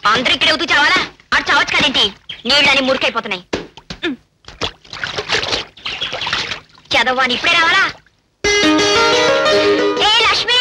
అందరూ ఇక్కడ ఎగుతూ చావాలా అటు చావచ్చు కదేంటి నీళ్ళని మురికైపోతున్నాయి ఉమ్. చదవాని ఇప్పుడే రావాలా ఏ లక్ష్మి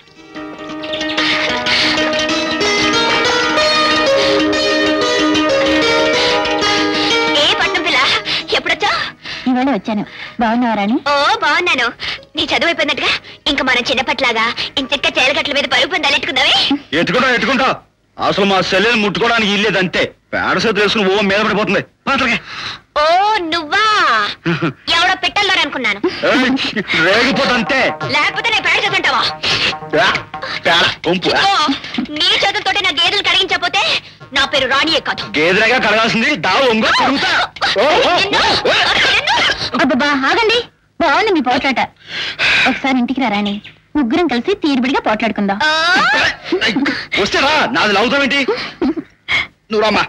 ఏ పట్నం పిల్ల ఎప్పుడొచ్చా ఇవాళ వచ్చాను బాగున్నావా రాణి ఓ బాగున్నాను నీ చదువు అయిపోయినట్టుగా ఇంకా మన చిన్నపట్లాగా ఇంచక్క చేలగట్ల మీద పరుగు పందాలు ఎట్టుకుందామే ఎత్తుకుంటా ఎత్తుకుంటా అసలు మా సెల్లెని ముట్టుకోవడానికి ఇల్లేదు అంతే పేడ చేతులు వేసుకుని ఓ మీద పడిపోతుంది పాత్రకే ఓ నువ్వా ఎవడో పెట్టల్లో అనుకున్నాను రేగిపోతా అంతే లేకపోతే నేను పేడ చదువుంటావా ఆ, పేడ, వంపు. ఆ. ఓ నీ చేతులతోటి నా గేదెలు కడిగించకపోతే నా పేరు రాణియే కాదు గేదెలాగా కడగాల్సింది దా ఒంగో కడుగుతా ఓ, ఓ, నిన్ను, ఓ, ఓ. నిన్ను. అబ్బబ్బా ఆగండి బాగుంది మీ పోట్లాట ఒకసారి ఇంటికి రా రాణి ముగ్గురం కలిసి తీరుబడిగా పోట్లాడుకుందాం ఆ, ఐ, వస్తే రా నాది లాగుతావేంటి నువ్వు రామ్మా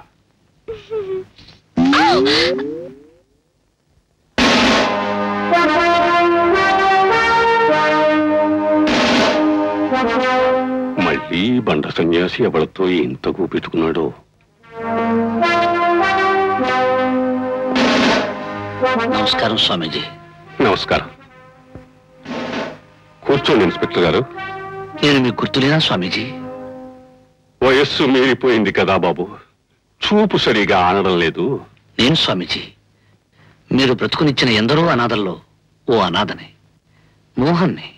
మళ్ళీ బండ సన్యాసి ఎవరితో ఇంత కూపెట్టుకున్నాడో నమస్కారం స్వామీజీ నమస్కారం కూర్చోండి ఇన్స్పెక్టర్ గారు నేను మీకు గుర్తులేనా స్వామీజీ వయస్సు మీరిపోయింది కదా బాబు చూపు సరిగా ఆనడం లేదు నేను స్వామీజీ మీరు బ్రతుకునిచ్చిన ఎందరో అనాథల్లో ఓ అనాథని మోహన్ని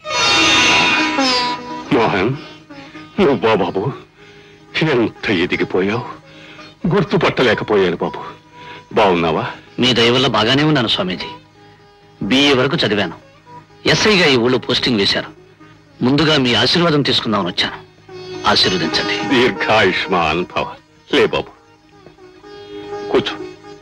మోహన్ నువ్వా బాబు ఎంత ఎదిగిపోయావు గుర్తుపట్టలేకపోయాను బాబు బాగున్నావా మీ దయ వల్ల బాగానే ఉన్నాను స్వామీజీ బిఏ వరకు చదివాను ఎస్ఐగా ఈ ఊళ్ళో పోస్టింగ్ వేశారు ముందుగా మీ ఆశీర్వాదం తీసుకుందామని వచ్చాను ఆశీర్వదించండి దీర్ఘాయుష్మాన్ భవ లే బాబు కూర్చో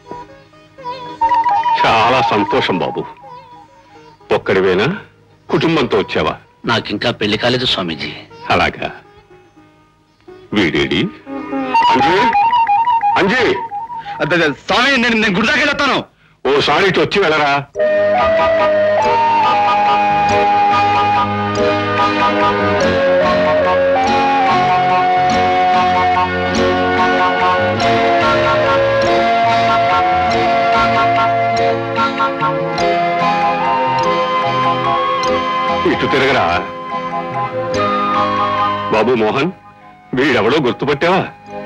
చాలా సంతోషం బాబు ఒక్కడివేనా కుటుంబంతో వచ్చావా నాకింకా పెళ్లి కాలేదు స్వామీజీ అలాగా వీడేడి అంజీ అంజీ అదే, అదే, స్వామి నేను నేను గుడి దాకా వెళ్తాను ఓసారి ఇటు వచ్చి వెళ్ళరా ఇటు తిరగరా బాబు మోహన్ వీడెవడో గుర్తుపట్టావా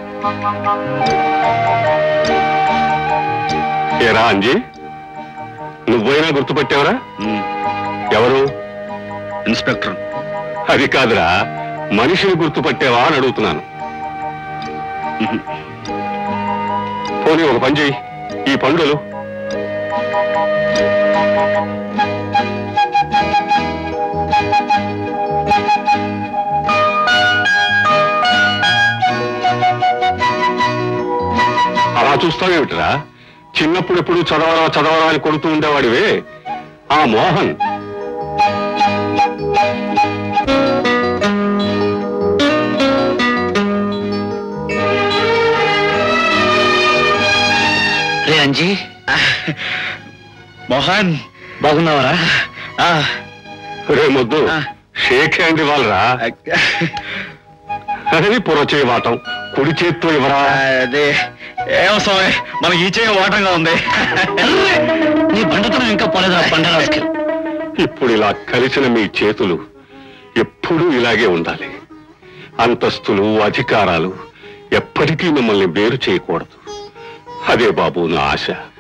ఏరా అంజీ నువ్వైనా గుర్తుపట్టావరా ఎవరు ఇన్స్పెక్టర్ అది కాదురా మనిషిని గుర్తుపట్టావా అని అడుగుతున్నాను పోనీ ఒక పని చెయ్యి ఈ పండులు అలా చూస్తావేమిటిరా చిన్నప్పుడు ఎప్పుడు చదవరా చదవరా అని కొడుతూ ఉండేవాడివే ఆ మోహన్ రే అంజీ మోహన్ బాగున్నావరా ఆ, రే మొద్దు ఆ. షేక్ హ్యాండ్ ఇవ్వాలరా అది పొరచేయి వాటం కుడి చేత్తో ఇవ్వరా అదే ఏమో స్వామి మనకి ఈ చేయ ఓటంగా ఉంది నీ బండతనం ఇంకా పోలేదా బండరాజుకి ఇప్పుడు ఇలా కలిసిన మీ చేతులు ఎప్పుడూ ఇలాగే ఉండాలి అంతస్తులు అధికారాలు ఎప్పటికీ మిమ్మల్ని వేరు చేయకూడదు అదే బాబు నా ఆశ